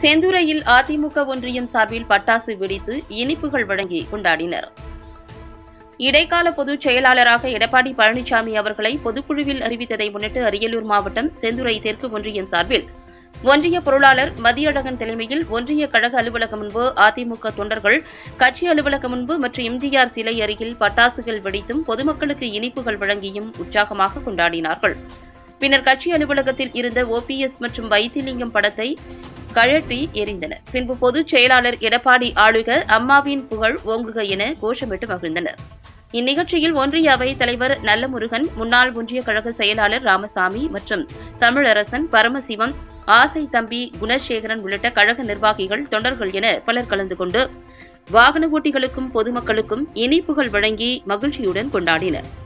செந்துறையில் அதிமுக ஒன்றியம் சார்பில் பட்டாசு வெடித்து இனிப்புகள் வழங்கி கொண்டாடினர் இடைக்கால பொதுச் செயலாளராக எடப்பாடி பழனிசாமி அவர்களை பொதுக்குழுவில் அறிவித்ததை முன்னிட்டு அரியலூர் மாவட்டம் செந்துறை தெற்கு ஒன்றியம் சார்பில் ஒன்றிய பொருளாளர் மதியழகன் தலைமையில் ஒன்றிய கழக அலுவலகம் முன்பு அதிமுக தொண்டர்கள் கட்சி அலுவலகம் முன்பு மற்றும் எம்ஜிஆர் சிலை அருகில் பட்டாசுகள் வெடித்தும் பொதுமக்களுக்கு இனிப்புகள் வழங்கியும் உற்சாகமாக கொண்டாடினார்கள் பின்னர் கட்சி அலுவலகத்தில் இருந்த ஓபிஎஸ் மற்றும் வைத்திலிங்கம் படத்தை கழற்றி எறிந்தனர் பின்பு பொதுச் செயலாளர் எடப்பாடி ஆளுக அம்மாவின் புகழ் ஓங்குக என கோஷமிட்டு மகிழ்ந்தனர் இந்நிகழ்ச்சியில் ஒன்றிய அவைத் தலைவர் நல்லமுருகன் முன்னாள் ஒன்றிய கழக செயலாளர் ராமசாமி மற்றும் தமிழரசன் பரமசிவம் ஆசை தம்பி குணசேகரன் உள்ளிட்ட கழக நிர்வாகிகள் தொண்டர்கள் என பலர் கலந்து கொண்டு வாகன ஓட்டிகளுக்கும் பொதுமக்களுக்கும் இனிப்புகள் வழங்கி மகிழ்ச்சியுடன் கொண்டாடினர்